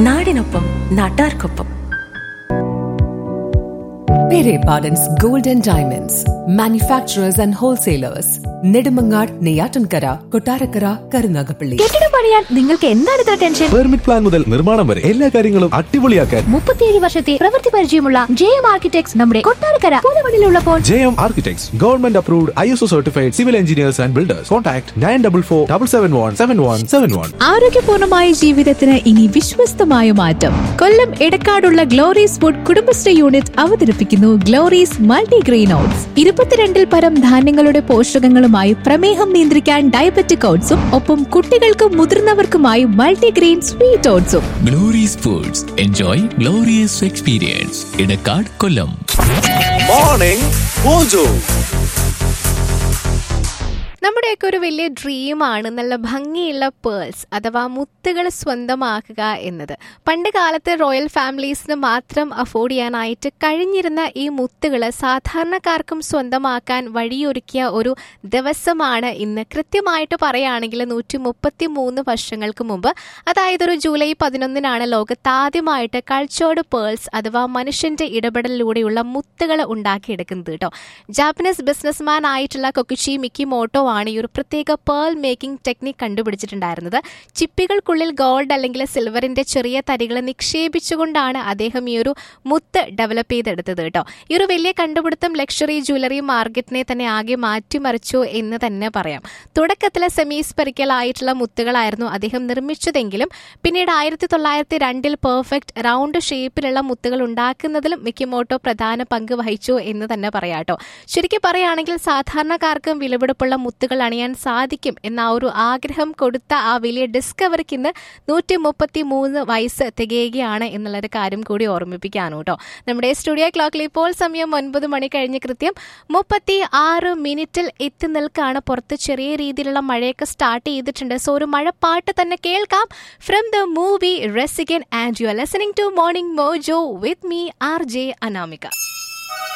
നാടിനൊപ്പം നാട്ടാർക്കൊപ്പം Pere Pardon's Gold and Diamonds, manufacturers and wholesalers, Nedumangad, Neyatankara, Kotarakara, Karunagapalli. കെട്ടിടം പണിയാൻ നിങ്ങൾക്ക് എന്താണ് ഇത്ര ടെൻഷൻ പെർമിറ്റ് പ്ലാൻ മുതൽ നിർമ്മാണം വരെ എല്ലാ കാര്യങ്ങളും അടിപൊളിയാക്കാൻ മുപ്പത്തിയേഴ് വർഷത്തെ പ്രവൃത്തി പരിചയമുള്ള ജെ എം ആർക്കിടെക്ട്സ് നമ്മുടെ കൊട്ടാരക്കര പുതുമണിലുള്ളപ്പോൾ J M architects government approved I S O certified civil engineers and builders contact nine double four double seven one seven one seven one ആരോഗ്യപൂർണമായ ജീവിതത്തിന് ഇനി വിശ്വസ്തമായ മാറ്റം കൊല്ലം എടക്കാടുള്ള ഗ്ലോറീസ് ഫുഡ് കുടുംബശ്രീ യൂണിറ്റ് അവതരിപ്പിക്കുന്നു ഗ്ലോറീസ് മൾട്ടിഗ്രെയിൻ ഓട്സ് ഇരുപത്തിരണ്ടിൽ പരം ധാന്യങ്ങളുടെ പോഷകങ്ങളുമായി പ്രമേഹം നിയന്ത്രിക്കാൻ ഡയബറ്റിക് ഓട്സും ഒപ്പം കുട്ടികൾക്കും മുതിർന്നവർക്കുമായി മൾട്ടിഗ്രെയിൻ സ്വീറ്റ് ഓട്സും Glory's foods enjoy glorious experience Edakkad Kollam morning mojo നമ്മുടെയൊക്കെ ഒരു വലിയ ഡ്രീമാണ് നല്ല ഭംഗിയുള്ള പേൾസ് അഥവാ മുത്തുകൾ സ്വന്തമാക്കുക എന്നത് പണ്ട് കാലത്ത് റോയൽ ഫാമിലീസിന് മാത്രം അഫോർഡ് ചെയ്യാനായിട്ട് കഴിഞ്ഞിരുന്ന ഈ മുത്തുകൾ സാധാരണക്കാർക്കും സ്വന്തമാക്കാൻ വഴിയൊരുക്കിയ ഒരു ദിവസമാണ് ഇന്ന് കൃത്യമായിട്ട് പറയുകയാണെങ്കിൽ നൂറ്റി മുപ്പത്തി മൂന്ന് വർഷങ്ങൾക്ക് മുമ്പ് അതായത് ഒരു ജൂലൈ പതിനൊന്നിനാണ് ലോകത്താദ്യമായിട്ട് കൾച്ചേർഡ് പേൾസ് അഥവാ മനുഷ്യന്റെ ഇടപെടലിലൂടെയുള്ള മുത്തുകൾ ഉണ്ടാക്കിയെടുക്കുന്നത് കേട്ടോ ജാപ്പനീസ് ബിസിനസ്മാൻ ആയിട്ടുള്ള കൊക്കുച്ചി മിക്കി മോട്ടോ ആണ് ഈ ഒരു പ്രത്യേക പേൾ മേക്കിംഗ് ടെക്നിക് കണ്ടുപിടിച്ചിട്ടുണ്ടായിരുന്നത് ചിപ്പികൾക്കുള്ളിൽ ഗോൾഡ് അല്ലെങ്കിൽ സിൽവറിന്റെ ചെറിയ തരികൾ നിക്ഷേപിച്ചുകൊണ്ടാണ് അദ്ദേഹം ഈ ഒരു മുത്ത് ഡെവലപ്പ് ചെയ്തെടുത്തത് കേട്ടോ ഈ ഒരു വലിയ കണ്ടുപിടുത്തം ലക്ഷറി ജ്വല്ലറി മാർക്കറ്റിനെ തന്നെ ആകെ മാറ്റിമറിച്ചു എന്ന് തന്നെ പറയാം തുടക്കത്തിൽ സെമി സ്പെറിക്കൽ ആയിട്ടുള്ള മുത്തുകളായിരുന്നു അദ്ദേഹം നിർമ്മിച്ചതെങ്കിലും പിന്നീട് ആയിരത്തി തൊള്ളായിരത്തി രണ്ടിൽ പെർഫെക്റ്റ് റൗണ്ട് ഷേപ്പിലുള്ള മുത്തുകൾ ഉണ്ടാക്കുന്നതിലും മിക്കിമോട്ടോ പ്രധാന പങ്ക് വഹിച്ചു എന്ന് തന്നെ പറയാട്ടോ ശരിക്കും പറയുകയാണെങ്കിൽ സാധാരണക്കാർക്കും വിലപിടിപ്പുള്ള മുത്തുകൾ അണിയാൻ സാധിക്കും എന്ന ആ ഒരു ആഗ്രഹം കൊടുത്ത ആ വലിയ ഡിസ്കവറിക്ക് ഇന്ന് നൂറ്റി മുപ്പത്തി മൂന്ന് വയസ്സ് തികയുകയാണ് എന്നുള്ളൊരു കാര്യം കൂടി ഓർമ്മിപ്പിക്കാനു കേട്ടോ നമ്മുടെ സ്റ്റുഡിയോ ക്ലോക്കിൽ ഇപ്പോൾ സമയം ഒൻപത് മണി കഴിഞ്ഞ് കൃത്യം മുപ്പത്തി ആറ് മിനിറ്റിൽ എത്തി നിൽക്കാണ് പുറത്ത് ചെറിയ രീതിയിലുള്ള മഴയൊക്കെ സ്റ്റാർട്ട് ചെയ്തിട്ടുണ്ട് സോ ഒരു മഴപ്പാട്ട് തന്നെ കേൾക്കാം ഫ്രം ദ മൂവി റെസിഗൻ and you are listening to morning mojo with me R J Anamika